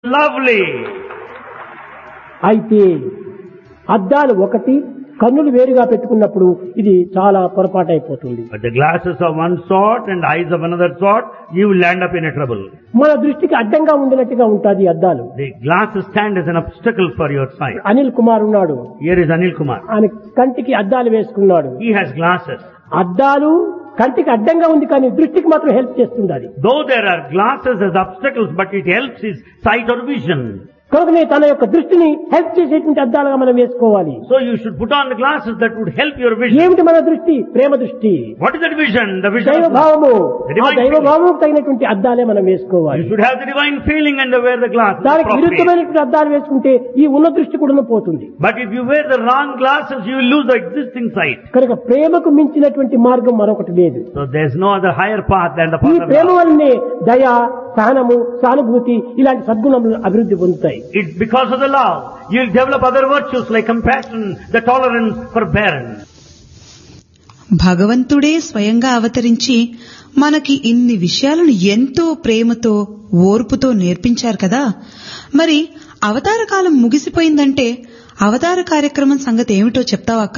Lovely. అయితే అద్దాలు ఒకటి కన్నులు వేరుగా పెట్టుకున్నప్పుడు ఇది చాలా పొరపాటు అయిపోతుంది But the glasses of one sort and eyes of another sort, you will land up in a trouble. మన దృష్టికి అడ్డంగా ఉండినట్టుగా ఉంటుంది అద్దాలు The glasses stand as an obstacle for your sight. Anil Kumar ఉన్నాడు Here is Anil Kumar. ఆయన కంటికి అద్దాలు వేసుకున్నాడు He has glasses. అద్దాలు కంటికి అడ్డంగా ఉంది కానీ దృష్టికి మాత్రం హెల్ప్ చేస్తుంది అది Though there are glasses as obstacles, but it helps his sight or vision. కనుకనే తన యొక్క దృష్టిని హెల్ప్ చేసేటువంటి అద్దాలుగా మనం వేసుకోవాలి So you should put on the glasses that would help your vision. ఏమిటి మన దృష్టి ప్రేమ దృష్టి What is that vision? The vision దైవ of love. భావము The ఆ divine దైవ feeling. భావముకు తగినటువంటి అద్దాలే మనం వేసుకోవాలి You should have the divine feeling and wear the glasses. దానికి properly. విరుద్ధమైనటువంటి అద్దాలు వేసుకుంటే ఈ ఉన్న దృష్టి కూడా పోతుంది But if you wear the wrong glasses, you will lose the existing sight. కనుక ప్రేమకు మించినటువంటి మార్గం మరొకటి లేదు So there's no other higher path than the ఈ path of ప్రేమ love. వల్లనే దయ సహనము సానుభూతి ఇలాంటి సద్గుణములు అభివృద్ధి పొందుతాయి It's because of the love. You'll develop other virtues like compassion, the tolerance, forbearance. భగవంతుడే స్వయంగా అవతరించి మనకి ఇన్ని విషయాలను ఎంతో ప్రేమతో ఓర్పుతో నేర్పించారు కదా మరి అవతార కాలం ముగిసిపోయిందంటే అవతార కార్యక్రమం సంగతి ఏమిటో చెప్తావాక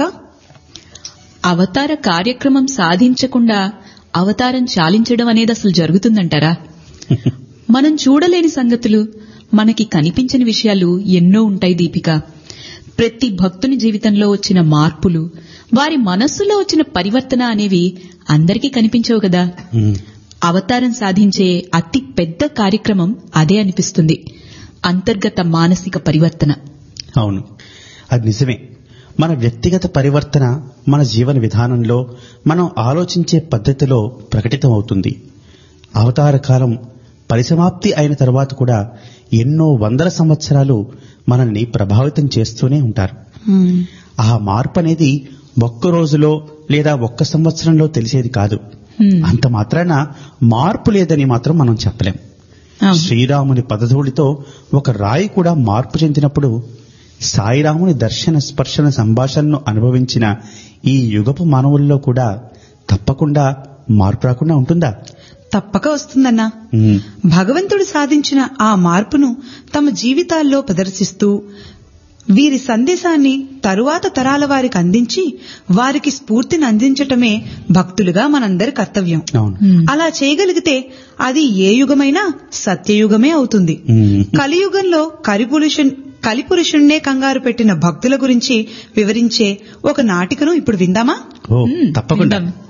అవతార కార్యక్రమం సాధించకుండా అవతారం చాలించడం అనేది అసలు జరుగుతుందంటారా మనం చూడలేని సంగతులు మనకి కనిపించని విషయాలు ఎన్నో ఉంటాయి దీపిక ప్రతి భక్తుని జీవితంలో వచ్చిన మార్పులు వారి మనస్సులో వచ్చిన పరివర్తన అనేవి అందరికీ కనిపించవు కదా అవతారం సాధించే అతి పెద్ద కార్యక్రమం అదే అనిపిస్తుంది అంతర్గత మానసిక పరివర్తన అవును అది నిజమే మన వ్యక్తిగత పరివర్తన మన జీవన విధానంలో మనం ఆలోచించే పద్ధతిలో ప్రకటితమవుతుంది అవతార కాలం పరిసమాప్తి అయిన తర్వాత కూడా ఎన్నో వందల సంవత్సరాలు మనల్ని ప్రభావితం చేస్తూనే ఉంటారు ఆ మార్పు అనేది ఒక్క రోజులో లేదా ఒక్క సంవత్సరంలో తెలిసేది కాదు హ్మ్. అంత మాత్రాన మార్పు లేదని మాత్రం మనం చెప్పలేం అవును. శ్రీరాముని పదధూళితో ఒక రాయి కూడా మార్పు చెందినప్పుడు సాయిరాముని దర్శన స్పర్శన సంభాషణను అనుభవించిన ఈ యుగపు మానవుల్లో కూడా తప్పకుండా మార్పు రాకుండా ఉంటుందా తప్పక వస్తుందన్నా ఉమ్, భగవంతుడు సాధించిన ఆ మార్పును తమ జీవితాల్లో ప్రదర్శిస్తూ వీరి సందేశాన్ని తరువాత తరాల వారికి అందించి వారికి స్ఫూర్తిని అందించటమే భక్తులుగా మనందరి కర్తవ్యం అవును అలా చేయగలిగితే అది ఏ యుగమైనా సత్యయుగమే అవుతుంది ఉమ్, కలియుగంలో కలిపురుషున్ కలిపురుషుణ్ణే కంగారు పెట్టిన భక్తుల గురించి వివరించే ఒక నాటికను ఇప్పుడు విందామా ఓ తప్పకుండా విందాం.